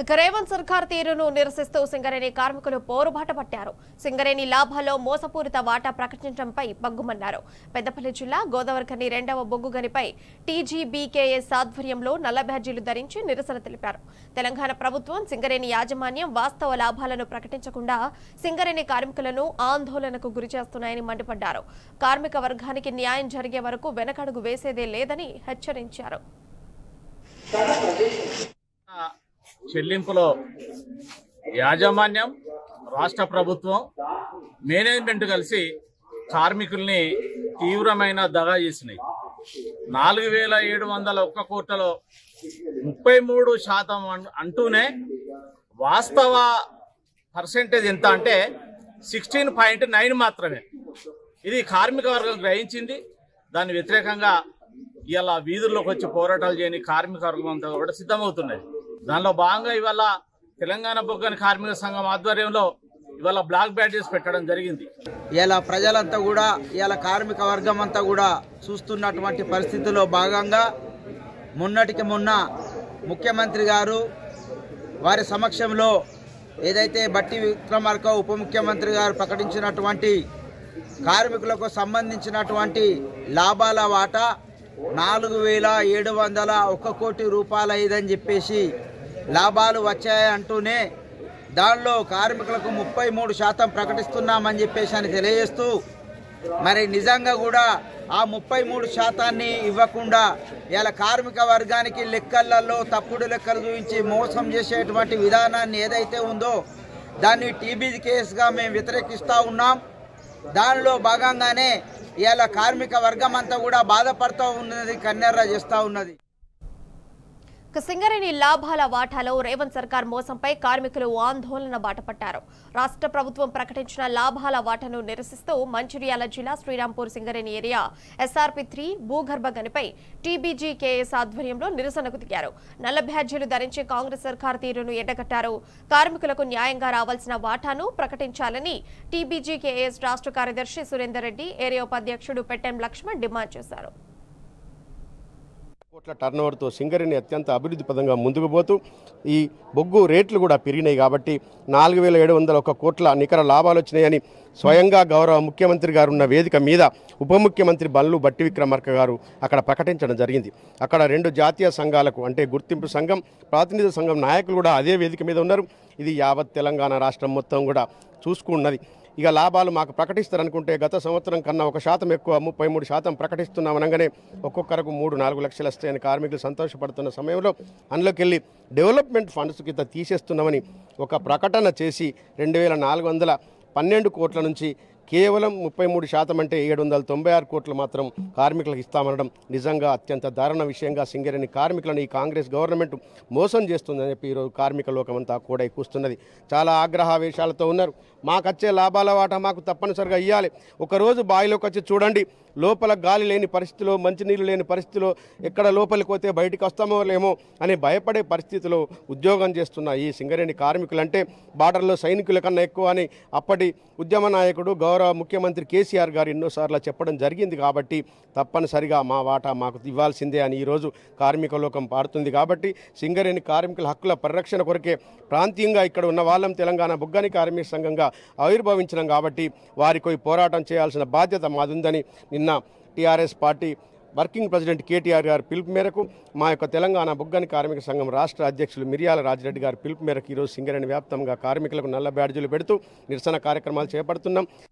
ఇక రేవంత్ సర్కార్ తీరును నిరసిస్తూ సింగరేణి కార్మికులు పోరుబాట పట్టారు సింగరేణి లాభాల్లో మోసపూరిత వాటా ప్రకటించడంపై బగ్గుమన్నారు పెద్దపల్లి జిల్లా గోదావరిఖని రెండవ బొగ్గు గనిపై టీజీబీకేఎస్ ఆధ్వర్యంలో నల్ల బ్యాడ్జీలు ధరించి నిరసన తెలిపారు తెలంగాణ ప్రభుత్వం సింగరేణి యాజమాన్యం వాస్తవ లాభాలను ప్రకటించకుండా సింగరేణి కార్మికులను ఆందోళనకు గురి చేస్తున్నాయని మండిపడ్డారు కార్మిక వర్గానికి న్యాయం జరిగే వరకు వెనకడుగు వేసేదే లేదని హెచ్చరించారు చెల్లింపులో యాజమాన్యం రాష్ట్ర ప్రభుత్వం మేనేజ్మెంట్ కలిసి కార్మికుల్ని తీవ్రమైన దగా చేసినాయి నాలుగు వేల ఏడు వందల ఒక్క కోట్లలో ముప్పై మూడు శాతం అన్- అంటూనే వాస్తవ పర్సెంటేజ్ ఎంత అంటే సిక్స్టీన్ పాయింట్ నైన్ మాత్రమే ఇది కార్మిక వర్గం గ్రహించింది దాని వ్యతిరేకంగా ఇలా వీధుల్లోకి వచ్చి పోరాటాలు చేయని కార్మిక వర్గం అంతా కూడా సిద్ధమవుతున్నది దానిలో భాగంగా ఇవాళ తెలంగాణ బొగ్గని కార్మిక సంఘం ఆధ్వర్యంలో ఇవాళ బ్లాక్ బ్యాడ్జెస్ పెట్టడం జరిగింది ఇలా ప్రజలంతా కూడా ఇలా కార్మిక వర్గం అంతా కూడా చూస్తున్నటువంటి పరిస్థితుల్లో భాగంగా మొన్నటికి మొన్న ముఖ్యమంత్రి గారు వారి సమక్షంలో ఏదైతే బట్టి విక్రమార్క ఉప ముఖ్యమంత్రి గారు ప్రకటించినటువంటి కార్మికులకు సంబంధించినటువంటి లాభాల వాటా నాలుగు వేల ఏడు వందల ఒక్క కోటి రూపాయలు అయ్యిందని చెప్పేసి లాభాలు వచ్చాయి అంటూనే దానిలో కార్మికులకు ముప్పై మూడు శాతం ప్రకటిస్తున్నామని చెప్పేసి అని తెలియజేస్తూ మరి నిజంగా కూడా ఆ ముప్పై మూడు శాతాన్ని ఇవ్వకుండా ఇలా కార్మిక వర్గానికి లెక్కలలో తప్పుడు లెక్కలు చూపించి మోసం చేసేటువంటి విధానాన్ని ఏదైతే ఉందో దాన్ని టీబీ కేసుగా మేము వ్యతిరేకిస్తూ ఉన్నాం దానిలో భాగంగానే ఇలా కార్మిక వర్గం అంతా కూడా బాధపడుతూ ఉన్నది కన్నెర్ర చేస్తూ ఉన్నది ఇక సింగరేణి లాభాల వాటాలో రేవంత్ సర్కార్ మోసంపై కార్మికులు ఆందోళన బాటపట్టారు రాష్ట్ర ప్రభుత్వం ప్రకటించిన లాభాల వాటాను నిరసిస్తూ మంచిర్యాల జిల్లా Srirampur Singareni area SRP three భూగర్భ గనిపై టీబీజీ కేఎస్ ఆధ్వర్యంలో నిరసనకు దిగారు నల్ల బ్యాడ్జీలు ధరించి కాంగ్రెస్ సర్కార్ తీరును ఎండగట్టారు కార్మికులకు న్యాయంగా రావాల్సిన వాటాను ప్రకటించాలని టీబీజీ కేఎస్ రాష్ట్ర కార్యదర్శి సురేందర్ రెడ్డి ఏరియా ఉపాధ్యక్షుడు పెట్టెం లక్ష్మణ్ డిమాండ్ చేశారు కోట్ల టర్నోవర్తో సింగరేణి అత్యంత అభివృద్ధి పదంగా ముందుకు పోతూ ఈ బొగ్గు రేట్లు కూడా పెరిగినాయి కాబట్టి నాలుగు వేల ఏడు వందల ఒక కోట్ల నికర లాభాలు వచ్చినాయని స్వయంగా గౌరవ ముఖ్యమంత్రి గారు ఉన్న వేదిక మీద ఉప ముఖ్యమంత్రి బల్లు బట్టి విక్రమార్క గారు అక్కడ ప్రకటించడం జరిగింది అక్కడ రెండు జాతీయ సంఘాలకు అంటే గుర్తింపు సంఘం ప్రాతినిధ్య సంఘం నాయకులు కూడా అదే వేదిక మీద ఉన్నారు ఇది యావత్ తెలంగాణ రాష్ట్రం మొత్తం కూడా చూసుకున్నది ఇక లాభాలు మాకు ప్రకటిస్తారనుకుంటే గత సంవత్సరం కన్నా ఒక శాతం ఎక్కువ ముప్పై మూడు శాతం ప్రకటిస్తున్నాం అనగానే ఒక్కొక్కరకు మూడు నాలుగు లక్షలు వస్తాయని కార్మికులు సంతోషపడుతున్న సమయంలో అందులోకి వెళ్ళి డెవలప్మెంట్ ఫండ్స్ కింద తీసేస్తున్నామని ఒక ప్రకటన చేసి రెండు వేల నాలుగు వందల పన్నెండు కోట్ల నుంచి కేవలం ముప్పై మూడు శాతం అంటే ఏడు వందల తొంభై ఆరు కోట్లు మాత్రం కార్మికులకు ఇస్తామనడం నిజంగా అత్యంత దారుణ విషయంగా సింగరేణి కార్మికులను ఈ కాంగ్రెస్ గవర్నమెంట్ మోసం చేస్తుందని చెప్పి ఈరోజు కార్మిక లోకమంతా కూడా కూస్తున్నది చాలా ఆగ్రహావేశాలతో ఉన్నారు మాకు వచ్చే లాభాల వాటా మాకు తప్పనిసరిగా ఇవ్వాలి ఒకరోజు బావిలోకి వచ్చి చూడండి లోపల గాలి లేని పరిస్థితిలో మంచినీళ్ళు లేని పరిస్థితిలో ఎక్కడ లోపలికి పోతే బయటికి వస్తామో లేమో అని భయపడే పరిస్థితిలో ఉద్యోగం చేస్తున్న ఈ సింగరేణి కార్మికులంటే బార్డర్లో సైనికుల కన్నా ఎక్కువ అని అప్పటి ఉద్యమ నాయకుడు గౌరవ ముఖ్యమంత్రి కేసీఆర్ గారు ఎన్నోసార్లు చెప్పడం జరిగింది కాబట్టి తప్పనిసరిగా మా వాటా మాకు ఇవ్వాల్సిందే అని ఈరోజు కార్మిక లోకం పాడుతుంది కాబట్టి సింగరేణి కార్మికుల హక్కుల పరిరక్షణ కొరకే ప్రాంతీయంగా ఇక్కడ ఉన్న వాళ్ళం తెలంగాణ బుగ్గని కార్మిక సంఘంగా ఆవిర్భవించినాం కాబట్టి వారికి పోరాటం చేయాల్సిన బాధ్యత మాదుందని నిన్న TRS party working president KTR గారి పిలుపు మేరకు మా యొక్క తెలంగాణ బుగ్గని కార్మిక సంఘం రాష్ట్ర అధ్యక్షులు మిర్యాల రాజిరెడ్డి గారి పిలుపు మేరకు ఈరోజు సింగరేణి వ్యాప్తంగా కార్మికులకు నల్ల బ్యాడ్జీలు పెడుతూ నిరసన కార్యక్రమాలు చేపడుతున్నాం